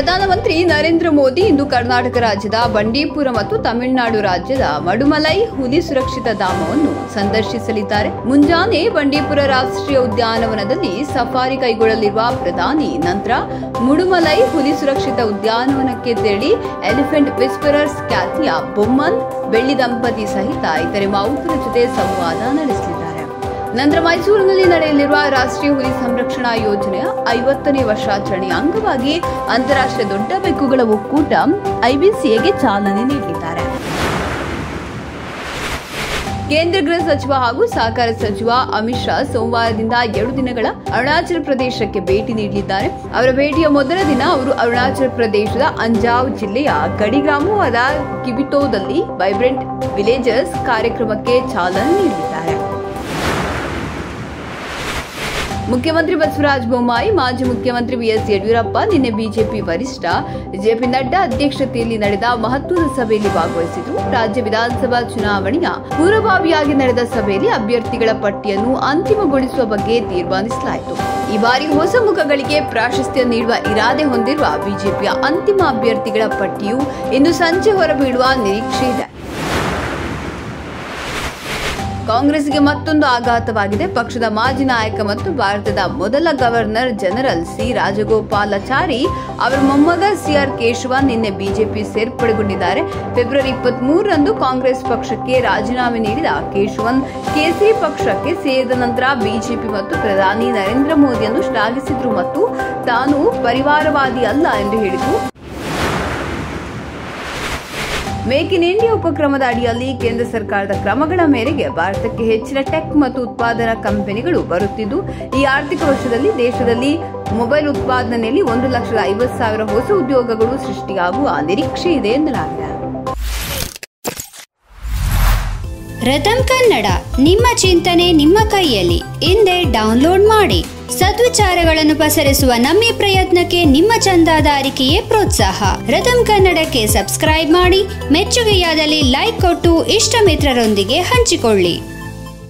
ಪ್ರಧಾನಮಂತ್ರಿ ನರೇಂದ್ರ ಮೋದಿ ಇಂದು ಕರ್ನಾಟಕ ರಾಜ್ಯದ ಬಂಡೀಪುರ ಮತ್ತು ತಮಿಳುನಾಡು ರಾಜ್ಯದ ಮಡುಮಲೈ ಹುಲಿ ಸುರಕ್ಷಿತ ಧಾಮವನ್ನು ಸಂದರ್ಶಿಸಲಿದ್ದಾರೆ ಮುಂಜಾನೆ ಬಂಡೀಪುರ ರಾಷ್ಟ್ರೀಯ ಉದ್ಯಾನವನದಲ್ಲಿ ಸಫಾರಿ ಕೈಗೊಳ್ಳಲಿರುವ ಪ್ರಧಾನಿ ನಂತರ ಮುಡುಮಲೈ ಹುಲಿ ಸುರಕ್ಷಿತ ಉದ್ಯಾನವನಕ್ಕೆ ತೆರಳಿ ಎಲಿಫೆಂಟ್ ವಿಸ್ಪರರ್ಸ್ ಖ್ಯಾತಿಯ ಬೊಮ್ಮನ್ ಬೆಳ್ಳಿ ದಂಪತಿ ಸಹಿತ ಇತರೆ ಮಾವುತರ ಜೊತೆ ಸಂವಾದ ನಡೆಸಲಿದ್ದಾರೆ ನಂತರ ಮೈಸೂರಿನಲ್ಲಿ ನಡೆಯಲಿರುವ ರಾಷ್ಟ್ರೀಯ ಹುಲಿ ಸಂರಕ್ಷಣಾ ಯೋಜನೆಯ ಐವತ್ತನೇ ವರ್ಷಾಚರಣೆಯ ಅಂಗವಾಗಿ ಅಂತಾರಾಷ್ಟ್ರೀಯ ದೊಡ್ಡ ಬೆಕ್ಕುಗಳ ಒಕ್ಕೂಟ ಐಬಿಸಿಎಗೆ ಚಾಲನೆ ನೀಡಲಿದ್ದಾರೆ ಕೇಂದ್ರ ಗೃಹ ಸಚಿವ ಹಾಗೂ ಸಹಕಾರ ಸಚಿವ ಅಮಿತ್ ಶಾ ಸೋಮವಾರದಿಂದ ಎರಡು ದಿನಗಳ ಅರುಣಾಚಲ ಪ್ರದೇಶಕ್ಕೆ ಭೇಟಿ ನೀಡಲಿದ್ದಾರೆ ಅವರ ಭೇಟಿಯ ಮೊದಲ ದಿನ ಅವರು ಅರುಣಾಚಲ ಪ್ರದೇಶದ ಅಂಜಾವ್ ಜಿಲ್ಲೆಯ ಗಡಿ ಗ್ರಾಮವಾದ ಕಿಬಿತೋದಲ್ಲಿ ವೈಬ್ರೆಂಟ್ ವಿಲೇಜರ್ಸ್ ಕಾರ್ಯಕ್ರಮಕ್ಕೆ ಚಾಲನೆ ನೀಡಲಿದ್ದಾರೆ ಮುಖ್ಯಮಂತ್ರಿ ಬಸವರಾಜ ಬೊಮ್ಮಾಯಿ ಮಾಜಿ ಮುಖ್ಯಮಂತ್ರಿ ಬಿಎಸ್ ಯಡಿಯೂರಪ್ಪ ನಿನ್ನೆ ಬಿಜೆಪಿ ವರಿಷ್ಠ ಜೆಪಿ ನಡ್ಡಾ ಅಧ್ಯಕ್ಷತೆಯಲ್ಲಿ ನಡೆದ ಮಹತ್ವದ ಸಭೆಯಲ್ಲಿ ಭಾಗವಹಿಸಿದ್ರು ರಾಜ್ಯ ವಿಧಾನಸಭಾ ಚುನಾವಣೆಯ ಪೂರ್ವಭಾವಿಯಾಗಿ ನಡೆದ ಸಭೆಯಲ್ಲಿ ಅಭ್ಯರ್ಥಿಗಳ ಪಟ್ಟಿಯನ್ನು ಅಂತಿಮಗೊಳಿಸುವ ಬಗ್ಗೆ ತೀರ್ಮಾನಿಸಲಾಯಿತು ಈ ಬಾರಿ ಹೊಸ ಮುಖಗಳಿಗೆ ಪ್ರಾಶಸ್ತ್ಯ ನೀಡುವ ಇರಾದೆ ಹೊಂದಿರುವ ಬಿಜೆಪಿಯ ಅಂತಿಮ ಅಭ್ಯರ್ಥಿಗಳ ಪಟ್ಟಿಯು ಇಂದು ಸಂಜೆ ಹೊರಬೀಳುವ ನಿರೀಕ್ಷೆ ಇದೆ ಕಾಂಗ್ರೆಸ್ಗೆ ಮತ್ತೊಂದು ಆಘಾತವಾಗಿದೆ ಪಕ್ಷದ ಮಾಜಿ ನಾಯಕ ಮತ್ತು ಭಾರತದ ಮೊದಲ ಗವರ್ನರ್ ಜನರಲ್ ಸಿ ರಾಜಗೋಪಾಲಾಚಾರಿ ಅವರ ಮೊಮ್ಮಗ ಸಿಆರ್ ಕೇಶವ ನಿನ್ನೆ ಬಿಜೆಪಿ ಸೇರ್ಪಡೆಗೊಂಡಿದ್ದಾರೆ ಫೆಬ್ರವರಿ ಇಪ್ಪತ್ತ್ ಮೂರರಂದು ಕಾಂಗ್ರೆಸ್ ಪಕ್ಷಕ್ಕೆ ರಾಜೀನಾಮೆ ನೀಡಿದ ಕೇಶವನ್ ಕೇಸರಿ ಪಕ್ಷಕ್ಕೆ ಸೇರಿದ ನಂತರ ಬಿಜೆಪಿ ಮತ್ತು ಪ್ರಧಾನಿ ನರೇಂದ್ರ ಮೋದಿಯನ್ನು ಶ್ಲಾಘಿಸಿದ್ರು ಮತ್ತು ತಾನು ಪರಿವಾರವಾದಿ ಅಲ್ಲ ಎಂದು ಹೇಳಿದರು ಮೇಕ್ ಇನ್ ಇಂಡಿಯಾ ಉಪಕ್ರಮದ ಅಡಿಯಲ್ಲಿ ಕೇಂದ್ರ ಸರ್ಕಾರದ ಕ್ರಮಗಳ ಮೇರೆಗೆ ಭಾರತಕ್ಕೆ ಹೆಚ್ಚಿನ ಟೆಕ್ ಮತ್ತು ಉತ್ಪಾದನಾ ಕಂಪನಿಗಳು ಬರುತ್ತಿದ್ದು ಈ ಆರ್ಥಿಕ ವರ್ಷದಲ್ಲಿ ದೇಶದಲ್ಲಿ ಮೊಬೈಲ್ ಉತ್ಪಾದನೆಯಲ್ಲಿ ಒಂದು ಲಕ್ಷದ ಐವತ್ತು ಸಾವಿರ ಹೊಸ ಉದ್ಯೋಗಗಳು ಸೃಷ್ಟಿಯಾಗುವ ನಿರೀಕ್ಷೆ ಇದೆ ಎನ್ನಲಾಗಿದೆ ರಥಂ ಕನ್ನಡ ನಿಮ್ಮ ಚಿಂತನೆ ನಿಮ್ಮ ಕೈಯಲ್ಲಿ ಹಿಂದೆ ಡೌನ್ಲೋಡ್ ಮಾಡಿ ಸದ್ವಿಚಾರಗಳನ್ನು ಪಸರಿಸುವ ನಮ್ಮ ಈ ಪ್ರಯತ್ನಕ್ಕೆ ನಿಮ್ಮ ಚಂದಾದಾರಿಕೆಯೇ ಪ್ರೋತ್ಸಾಹ ರಥಂ ಕನ್ನಡಕ್ಕೆ ಸಬ್ಸ್ಕ್ರೈಬ್ ಮಾಡಿ ಮೆಚ್ಚುಗೆಯಾದಲ್ಲಿ ಲೈಕ್ ಕೊಟ್ಟು ಇಷ್ಟ ಮಿತ್ರರೊಂದಿಗೆ ಹಂಚಿಕೊಳ್ಳಿ